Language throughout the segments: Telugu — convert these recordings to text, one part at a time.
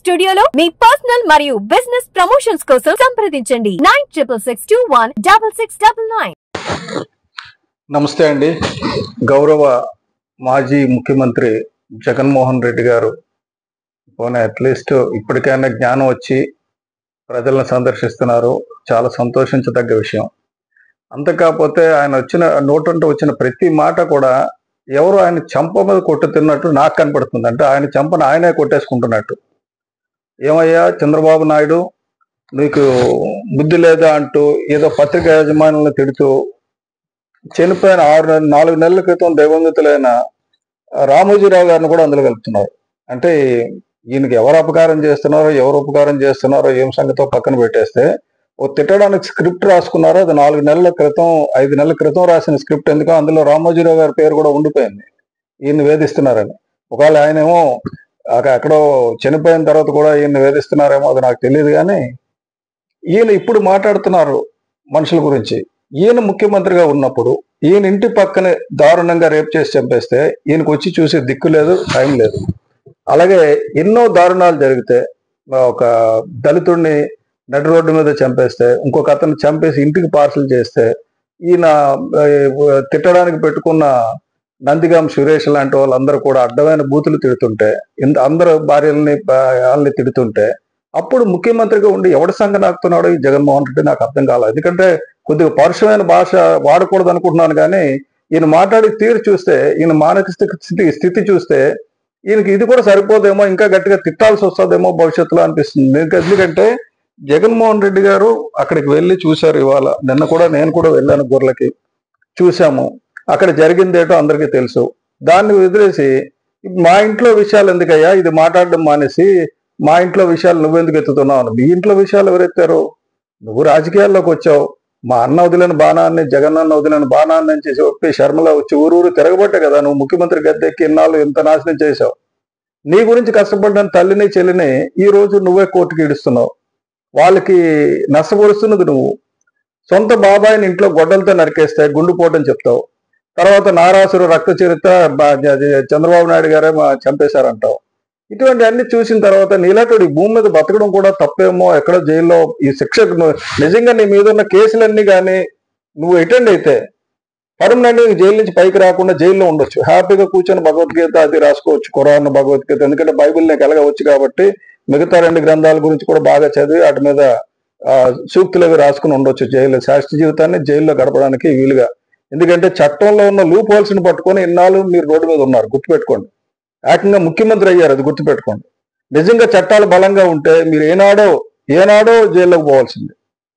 స్టూడియోలో మీ పర్సనల్ మరియు బిజినెస్ ప్రమోషన్స్ కోసం సంప్రదించండి nine triple six two one double six double nine నమస్తే అండి గౌరవ మాజీ ముఖ్యమంత్రి జగన్మోహన్ రెడ్డి గారు పోనీ అట్లీస్ట్ ఇప్పటికైనా జ్ఞానం వచ్చి ప్రజలను సందర్శిస్తున్నారు చాలా సంతోషించదగ్గ విషయం అంత కాకపోతే ఆయన వచ్చిన నోటుంటే వచ్చిన ప్రతి మాట కూడా ఎవరు ఆయన చంప మీద కొట్టు తిన్నట్టు నాకు కనపడుతుంది అంటే ఆయన చంపను ఆయనే కొట్టేసుకుంటున్నట్టు ఏమయ్యా చంద్రబాబు నాయుడు నీకు బుద్ధి లేదా అంటూ ఏదో పత్రికా యాజమాన్యాలను తిడుతూ చనిపోయిన ఆరు నెలలు నాలుగు నెలల క్రితం దివంగతులైన రామోజీరావు గారిని కూడా అందులో కలుపుతున్నారు అంటే ఈయనకి ఎవరు అపకారం చేస్తున్నారో ఎవరు ఉపకారం చేస్తున్నారో ఏం సంగతో పక్కన పెట్టేస్తే ఓ తిట్టడానికి స్క్రిప్ట్ రాసుకున్నారో అది నాలుగు నెలల క్రితం ఐదు నెలల క్రితం రాసిన స్క్రిప్ట్ ఎందుకో అందులో రామోజీరావు గారి పేరు కూడా ఉండిపోయింది ఈయన్ని వేధిస్తున్నారని ఒకవేళ ఆయనేమో అక- ఎక్కడో చనిపోయిన తర్వాత కూడా ఈయన్ని వేధిస్తున్నారేమో అది నాకు తెలియదు కానీ ఈయన ఇప్పుడు మాట్లాడుతున్నారు మనుషుల గురించి ఈయన ముఖ్యమంత్రిగా ఉన్నప్పుడు ఈయన ఇంటి పక్కనే దారుణంగా రేప్ చేసి చంపేస్తే ఈయనకు వచ్చి చూసే దిక్కు లేదు టైం లేదు అలాగే ఎన్నో దారుణాలు జరిగితే ఒక దళితుడిని నడి రోడ్డు మీద చంపేస్తే ఇంకొక అతను చంపేసి ఇంటికి పార్సల్ చేస్తే ఈయన ఆ, తిట్టడానికి పెట్టుకున్న నందిగాం సురేష్ లాంటి వాళ్ళందరూ కూడా అడ్డమైన బూతులు తిడుతుంటే ఇంత అందరూ భార్యల్ని ఆ, వాళ్ళని తిడుతుంటే అప్పుడు ముఖ్యమంత్రిగా ఉండి ఎవడి సంఘ నాకుతున్నాడో ఈ జగన్మోహన్ రెడ్డి నాకు అర్థం కాలేదు ఎందుకంటే కొద్దిగా పరుషమైన భాష వాడకూడదు అనుకుంటున్నాను కానీ ఈయన మాట్లాడి తీరు చూస్తే ఈయన మానసిక స్థితి స్థితి చూస్తే ఈయనకి ఇది కూడా సరిపోదేమో ఇంకా గట్టిగా తిట్టాల్సి వస్తుందేమో భవిష్యత్తులో అనిపిస్తుంది ఎందుకు- ఎందుకంటే జగన్మోహన్ రెడ్డి గారు అక్కడికి వెళ్ళి చూశారు ఇవాళ నిన్న కూడా నేను కూడా వెళ్ళాను గొర్రెలకి చూశాము అక్కడ జరిగింది ఏంటో అందరికీ తెలుసు దాన్ని వదిలేసి మా ఇంట్లో విషయాలు ఎందుకయ్యా ఇది మాట్లాడడం మానేసి మా ఇంట్లో విషయాలు నువ్వెందుకు ఎత్తుతున్నావు అని. మీ ఇంట్లో విషయాలు ఎవరెత్తారు నువ్వు రాజకీయాల్లోకి వచ్చావు మా అన్న వదిలిన బాణాన్ని జగనన్న వదిలిన బాణాన్ని అని చేసి ఒప్పి శర్మల వచ్చి ఊరూరు తిరగబట్టే కదా నువ్వు ముఖ్యమంత్రి గద్దెక్కి ఇన్నాళ్ళు ఇంత నాశనం చేశావు నీ గురించి కష్టపడ్డ తల్లిని చెల్లిని ఈ రోజు నువ్వే కోర్టుకి ఇడుస్తున్నావు వాళ్ళకి నష్టపరుస్తున్నది నువ్వు సొంత బాబాయిని ఇంట్లో గొడ్డలతో నరికేస్తే గుండుపోటని చెప్తావు తర్వాత నారాసురు రక్త చరిత్ర బా- అది చంద్రబాబు నాయుడు గారే మా చంపేశారంటావు ఇటువంటి అన్ని చూసిన తర్వాత నీలాంటి ఈ భూమి మీద బతకడం కూడా తప్పేమో ఎక్కడో జైల్లో ఈ శిక్షకు నువ్వు- నిజంగా నీ మీద ఉన్న కేసులన్నీ కానీ నువ్వు అటెండ్ అయితే పర్మనెంట్ జైలు నుంచి పైకి రాకుండా జైల్లో ఉండొచ్చు హ్యాపీగా కూర్చొని భగవద్గీత అది రాసుకోవచ్చు ఖురాన్ భగవద్గీత ఎందుకంటే బైబిల్ నీకు ఎలాగవచ్చు కాబట్టి మిగతా రెండు గ్రంథాల గురించి కూడా బాగా చదివి వాటి మీద ఆ, సూక్తులు అవి రాసుకుని ఉండొచ్చు జైల్లో శాస్త్ర జీవితాన్ని జైల్లో గడపడానికి వీలుగా ఎందుకంటే చట్టంలో ఉన్న లూప్ హోల్స్ ని పట్టుకొని ఇన్నాళ్ళు మీరు రోడ్డు మీద ఉన్నారు గుర్తుపెట్టుకోండి ఏకంగా ముఖ్యమంత్రి అయ్యారు అది గుర్తుపెట్టుకోండి నిజంగా చట్టాలు బలంగా ఉంటే మీరు ఏనాడో ఏనాడో జైల్లోకి పోవాల్సిందే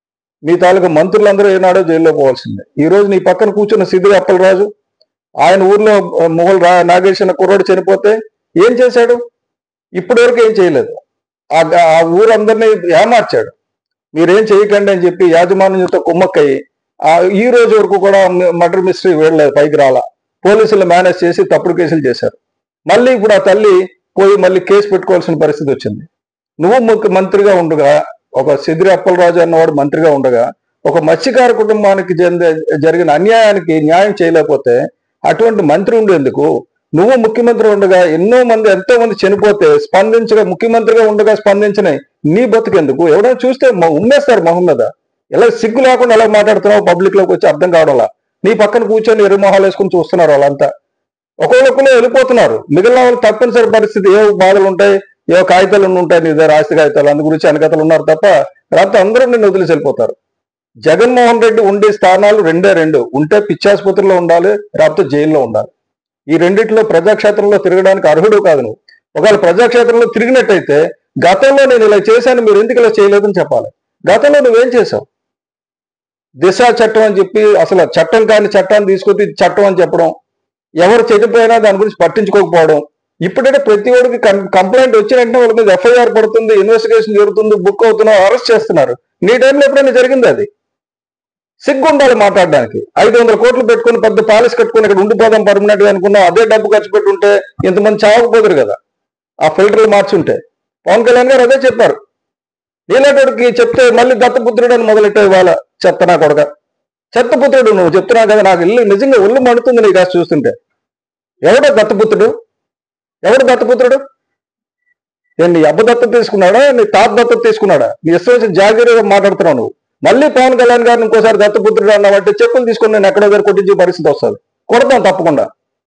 మీ తాలూకా మంత్రులందరూ ఏనాడో జైల్లో పోవాల్సిందే ఈ రోజు నీ పక్కన కూర్చున్న సిద్ధి అప్పలరాజు ఆయన ఊర్లో ఆ, మొగల్ రా నాగేష్ అన్న కుర్రోడు చనిపోతే ఏం చేశాడు ఇప్పటి వరకు ఏం చేయలేదు ఆ ఆ ఊరందరినీ ఏమార్చాడు మీరేం చేయకండి అని చెప్పి యాజమాన్యంతో కుమ్మక్కయి ఆ ఈ రోజు వరకు కూడా మర్డర్ మిస్టరీ వేయలేదు పైకి రాలా పోలీసులు మేనేజ్ చేసి తప్పుడు కేసులు చేశారు మళ్ళీ ఇప్పుడు ఆ తల్లి పోయి మళ్ళీ కేసు పెట్టుకోవాల్సిన పరిస్థితి వచ్చింది నువ్వు ముఖ్య మంత్రిగా ఉండగా ఒక సిద్రి అప్పలరాజు అన్నవాడు మంత్రిగా ఉండగా ఒక మత్స్యకార కుటుంబానికి చెందే జరిగిన అన్యాయానికి న్యాయం చేయలేకపోతే అటువంటి మంత్రి ఉండేందుకు నువ్వు ముఖ్యమంత్రి ఉండగా ఎన్నో మంది ఎంతో మంది చనిపోతే స్పందించగా ముఖ్యమంత్రిగా ఉండగా స్పందించిన నీ బతుకెందుకు ఎవరైనా చూస్తే మ- ఉమ్మేస్తారు మొహం మీద ఎలా సిగ్గు లేకుండా ఎలా మాట్లాడుతున్నావు పబ్లిక్ లోకి వచ్చి అర్థం కావడంలా నీ పక్కన కూర్చొని ఎర్ర మొహాలు వేసుకుని చూస్తున్నారు వాళ్ళంతా ఒక్కొక్కరు వెళ్ళిపోతున్నారు మిగిలిన వాళ్ళు తప్పనిసరి పరిస్థితి ఏ బాధలు ఉంటాయి ఏ కాగితాలు ఉంటాయి నీ దగ్గర ఆస్తి కాగితాలు అందు గురించి వెనకతలు ఉన్నారు తప్ప రాత్రి అందరూ నిన్ను వదిలేసి వెళ్ళిపోతారు జగన్మోహన్ రెడ్డి ఉండే స్థానాలు రెండే రెండు ఉంటే పిచ్చాసుపత్రిలో ఉండాలి లేకపోతే జైల్లో ఉండాలి ఈ రెండిట్లో ప్రజాక్షేత్రంలో తిరగడానికి అర్హుడు కాదు నువ్వు ఒకవేళ ప్రజాక్షేత్రంలో తిరిగినట్టయితే గతంలో నేను ఇలా చేశాను మీరు ఎందుకు ఇలా చేయలేదని చెప్పాలి గతంలో నువ్వేం చేశావు దిశ చట్టం అని చెప్పి అసలు చట్టం కాని చట్టాన్ని తీసుకొచ్చి ఇది చట్టం అని చెప్పడం ఎవరు చనిపోయినా దాని గురించి పట్టించుకోకపోవడం ఇప్పుడంటే ప్రతి ఒడికి కంప్లైంట్ వచ్చిన వెంటనే వాళ్ళ మీద ఎఫ్ఐఆర్ పడుతుంది ఇన్వెస్టిగేషన్ జరుగుతుంది బుక్ అవుతున్నావు అరెస్ట్ చేస్తున్నారు నీ టైంలో ఎప్పుడైనా జరిగింది అది సిగ్గు ఉండాలి మాట్లాడడానికి ఐదు వందల కోట్లు పెట్టుకుని పెద్ద పాలసీ కట్టుకుని ఇక్కడ ఉండిపోదాం పర్మనెంట్ గా అనుకున్నాం అదే డబ్బు ఖర్చు పెట్టుంటే ఇంతమంది చావకపోదురు కదా ఆ ఫిల్టర్లు మార్చుంటే పవన్ కళ్యాణ్ గారు అదే చెప్పారు నీలాంటికి చెప్తే మళ్ళీ దత్తపుత్రుడు అని మొదలెట్టే ఇవాళ చెత్త నా కొడక చెత్తపుత్రుడు నువ్వు చెప్తున్నావు కదా నాకు ఇల్లు నిజంగా ఒళ్ళు మండుతుంది నీకు కాస్త చూస్తుంటే ఎవడో దత్తపుత్రుడు ఎవడు దత్తపుత్రుడు ఏం నీ అబ్బ దత్తత తీసుకున్నాడా నీ తాత దత్తత తీసుకున్నాడా నీ ఇష్టం వచ్చిన జాగ్రత్తగా మాట్లాడుతున్నావు నువ్వు మళ్ళీ పవన్ కళ్యాణ్ గారిని ఇంకోసారి దత్తపుత్రుడు అన్నావంటే చెప్పులు తీసుకొని నేను ఎక్కడో దగ్గర కొట్టించే పరిస్థితి వస్తుంది కొడతాం తప్పకుండా